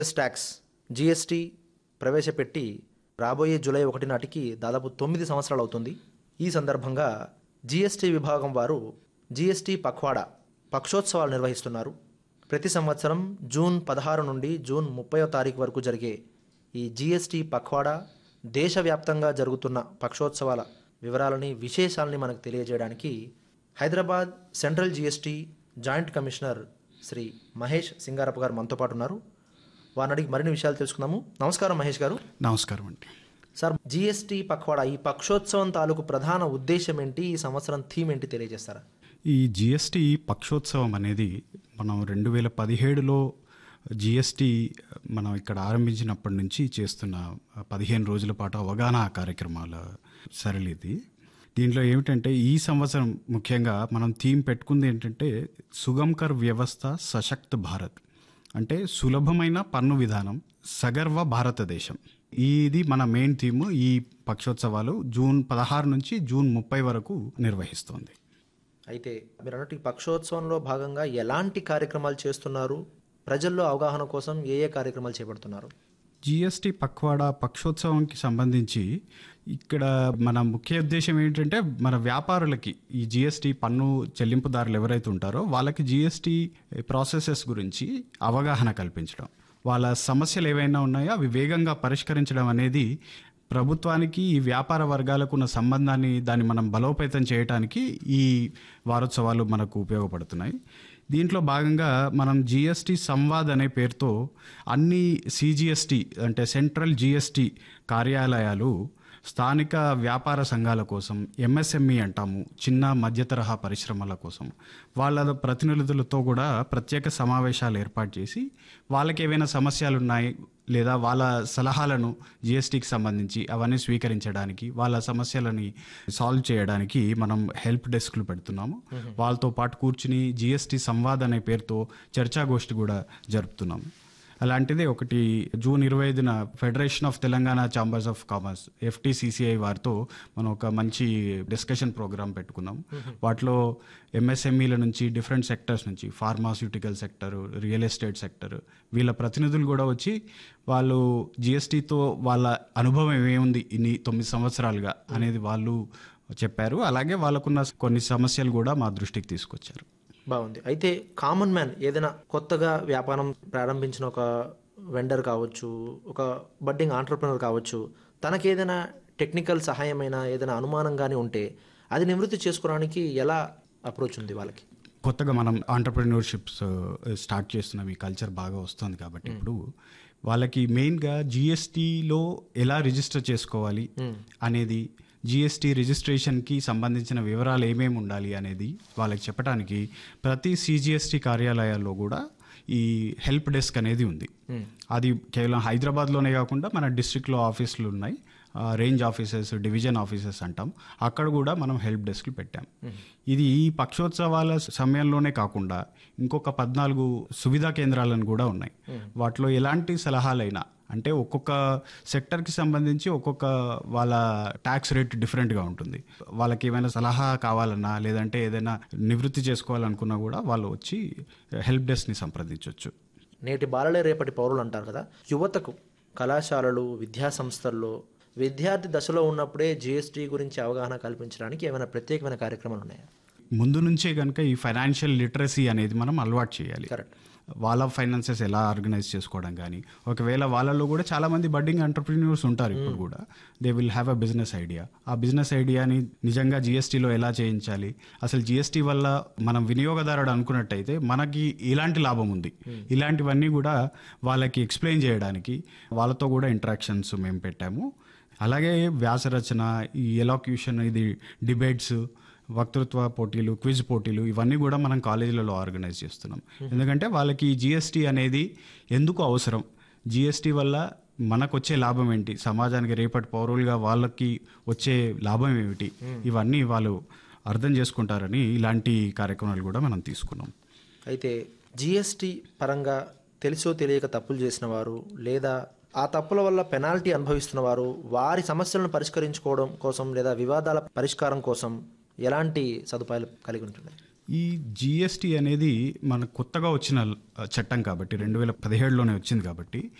excise tax GST ప్రవేశపెట్టి రాబోయే July ఒకటి నాటికి దాదాపు తొమ్మిది సంవత్సరాలు అవుతుంది ఈ సందర్భంగా జిఎస్టీ విభాగం వారు జిఎస్టీ పక్వాడా పక్షోత్సవాలు నిర్వహిస్తున్నారు ప్రతి సంవత్సరం జూన్ పదహారు నుండి జూన్ ముప్పైవ తారీఖు వరకు జరిగే ఈ జిఎస్టీ పక్వాడా దేశవ్యాప్తంగా జరుగుతున్న పక్షోత్సవాల వివరాలని విశేషాలని మనకు తెలియజేయడానికి Hyderabad central GST joint commissioner Shri Mahesh Singarappa garu మనతో పాటు ఉన్నారు వారిని అడిగి మరిన్ని విషయాలు తెలుసుకుందాము నమస్కారం మహేష్ గారు నమస్కారం అండి సార్ జిఎస్టీ పక్వాడా ఈ పక్షోత్సవం తాలూకు ప్రధాన ఉద్దేశం ఏంటి ఈ సంవత్సరం థీమ్ ఏంటి తెలియజేస్తారా ఈ జిఎస్టి పక్షోత్సవం అనేది మనం రెండు వేల పదిహేడులో జిఎస్టి మనం ఇక్కడ ఆరంభించినప్పటి నుంచి చేస్తున్న పదిహేను రోజుల పాటు అవగాహన కార్యక్రమాల సరళి ఇది దీంట్లో ఏమిటంటే ఈ సంవత్సరం ముఖ్యంగా మనం థీమ్ పెట్టుకుంది ఏంటంటే సుగంకర్ వ్యవస్థ సశక్త్ భారత్ అంటే సులభమైన పన్ను విధానం సగర్వ భారతదేశం ఇది మన మెయిన్ థీమ్ ఈ పక్షోత్సవాలు జూన్ పదహారు నుంచి జూన్ ముప్పై వరకు నిర్వహిస్తోంది అయితే మీరు అన్నట్టు ఈ పక్షోత్సవంలో భాగంగా ఎలాంటి కార్యక్రమాలు చేస్తున్నారు ప్రజల్లో అవగాహన కోసం ఏ ఏ కార్యక్రమాలు చేపడుతున్నారు జిఎస్టి పక్వాడా పక్షోత్సవంకి సంబంధించి ఇక్కడ మన ముఖ్య ఉద్దేశం ఏంటంటే మన వ్యాపారులకి ఈ జిఎస్టి పన్ను చెల్లింపుదారులు ఎవరైతే ఉంటారో వాళ్ళకి జిఎస్టి ప్రాసెసెస్ గురించి అవగాహన కల్పించడం వాళ్ళ సమస్యలు ఏవైనా ఉన్నాయో అవి వేగంగా పరిష్కరించడం అనేది ప్రభుత్వానికి ఈ వ్యాపార వర్గాలకు ఉన్న సంబంధాన్ని దాన్ని మనం బలోపేతం చేయడానికి ఈ వారోత్సవాలు మనకు ఉపయోగపడుతున్నాయి దీంట్లో భాగంగా మనం జిఎస్టి సంవాద్ అనే పేరుతో అన్ని సిజిఎస్టి అంటే సెంట్రల్ జిఎస్టి కార్యాలయాలు స్థానిక వ్యాపార సంఘాల కోసం ఎంఎస్ఎంఈ అంటాము చిన్న మధ్య తరహా పరిశ్రమల కోసం వాళ్ళ ప్రతినిధులతో కూడా ప్రత్యేక సమావేశాలు ఏర్పాటు చేసి వాళ్ళకి ఏవైనా సమస్యలు ఉన్నాయి లేదా వాళ్ళ సలహాలను జిఎస్టీకి సంబంధించి అవన్నీ స్వీకరించడానికి వాళ్ళ సమస్యలని సాల్వ్ చేయడానికి మనం హెల్ప్ డెస్క్లు పెడుతున్నాము వాళ్ళతో పాటు కూర్చుని జిఎస్టీ సంవాద్ అనే పేరుతో చర్చాగోష్ఠి కూడా జరుపుతున్నాము అలాంటిదే ఒకటి జూన్ ఇరవై ఐదున federation of Telangana chambers of commerce FTCCI వారితో మనం ఒక మంచి డిస్కషన్ ప్రోగ్రామ్ పెట్టుకున్నాం వాటిలో ఎంఎస్ఎంఈల నుంచి డిఫరెంట్ సెక్టర్స్ నుంచి pharmaceutical sector real estate sector వీళ్ళ ప్రతినిధులు కూడా వచ్చి వాళ్ళు జిఎస్టీతో వాళ్ళ అనుభవం ఏముంది ఇన్ని తొమ్మిది సంవత్సరాలుగా అనేది వాళ్ళు చెప్పారు అలాగే వాళ్ళకున్న కొన్ని సమస్యలు కూడా మా దృష్టికి తీసుకొచ్చారు బాగుంది అయితే కామన్ మ్యాన్ ఏదైనా కొత్తగా వ్యాపారం ప్రారంభించిన ఒక వెండర్ కావచ్చు ఒక బడ్డింగ్ ఆంటర్ప్రినర్ కావచ్చు తనకి ఏదైనా టెక్నికల్ సహాయమైన ఏదైనా అనుమానం కానీ ఉంటే అది నివృత్తి చేసుకోవడానికి ఎలా అప్రోచ్ ఉంది వాళ్ళకి కొత్తగా మనం ఆంటర్ప్రినర్షిప్స్ స్టార్ట్ చేస్తున్నాం ఈ కల్చర్ బాగా వస్తుంది కాబట్టి ఇప్పుడు వాళ్ళకి మెయిన్గా జిఎస్టీలో ఎలా రిజిస్టర్ చేసుకోవాలి అనేది జిఎస్టీ రిజిస్ట్రేషన్కి సంబంధించిన వివరాలు ఏమేమి ఉండాలి అనేది వాళ్ళకి చెప్పడానికి ప్రతి సిజిఎస్టీ కార్యాలయాల్లో కూడా ఈ హెల్ప్ డెస్క్ అనేది ఉంది అది కేవలం హైదరాబాద్లోనే కాకుండా మన డిస్ట్రిక్ట్లో ఆఫీసులు ఉన్నాయి ఆ, రేంజ్ ఆఫీసెస్ డివిజన్ ఆఫీసెస్ అంటాం అక్కడ కూడా మనం హెల్ప్ డెస్క్లు పెట్టాం ఇది ఈ పక్షోత్సవాల సమయంలోనే కాకుండా ఇంకొక పద్నాలుగు సువిధా కేంద్రాలను కూడా ఉన్నాయి వాటిలో ఎలాంటి సలహాలైనా అంటే ఒక్కొక్క సెక్టర్కి సంబంధించి ఒక్కొక్క వాళ్ళ ట్యాక్స్ రేట్ డిఫరెంట్గా ఉంటుంది వాళ్ళకి ఏమైనా సలహా కావాలన్నా లేదంటే ఏదైనా నివృత్తి చేసుకోవాలనుకున్నా కూడా వాళ్ళు వచ్చి హెల్ప్ డెస్క్ని సంప్రదించవచ్చు నేటి బాలలే రేపటి పౌరులు అంటారు కదా యువతకు కళాశాలలు విద్యా సంస్థల్లో విద్యార్థి దశలో ఉన్నప్పుడే జిఎస్టీ గురించి అవగాహన కల్పించడానికి ఏమైనా ప్రత్యేకమైన కార్యక్రమాలు ఉన్నాయా ముందు నుంచే కనుక ఈ ఫైనాన్షియల్ లిటరసీ అనేది మనం అలవాటు చేయాలి కరెక్ట్ వాళ్ళ ఫైనాన్సెస్ ఎలా ఆర్గనైజ్ చేసుకోవడం కానీ ఒకవేళ వాళ్ళలో కూడా చాలా మంది బడ్డింగ్ ఎంటర్ప్రీన్యూర్స్ ఉంటారు ఇప్పుడు కూడా they will have a business idea ఆ బిజినెస్ ఐడియాని నిజంగా జిఎస్టీలో ఎలా చేయించాలి అసలు జిఎస్టీ వల్ల మనం వినియోగదారుడు అనుకున్నట్టయితే మనకి ఇలాంటి లాభం ఉంది ఇలాంటివన్నీ కూడా వాళ్ళకి ఎక్స్ప్లెయిన్ చేయడానికి వాళ్ళతో కూడా ఇంటరాక్షన్స్ మేము పెట్టాము అలాగే వ్యాసరచన ఈ ఎలాక్యూషన్ ఇది డిబేట్స్ వక్తృత్వ పోటీలు క్విజ్ పోటీలు ఇవన్నీ కూడా మనం కాలేజీలలో ఆర్గనైజ్ చేస్తున్నాం ఎందుకంటే వాళ్ళకి జిఎస్టీ అనేది ఎందుకు అవసరం జిఎస్టీ వల్ల మనకు వచ్చే లాభం ఏంటి సమాజానికి రేపటి పౌరులుగా వాళ్ళకి వచ్చే లాభం ఏమిటి ఇవన్నీ వాళ్ళు అర్థం చేసుకుంటారని ఇలాంటి కార్యక్రమాలు కూడా మనం తీసుకున్నాం అయితే జిఎస్టీ పరంగా తెలుసో తెలియక తప్పులు చేసిన వారు లేదా ఆ తప్పుల వల్ల పెనాల్టీ అనుభవిస్తున్న వారు వారి సమస్యలను పరిష్కరించుకోవడం కోసం లేదా వివాదాల పరిష్కారం కోసం ఎలాంటి సదుపాయాలు కలిగి ఉంటున్నాయి ఈ జిఎస్టి అనేది మన కొత్తగా వచ్చిన ఆ, చట్టం కాబట్టి రెండు వేల పదిహేడులోనే వచ్చింది కాబట్టి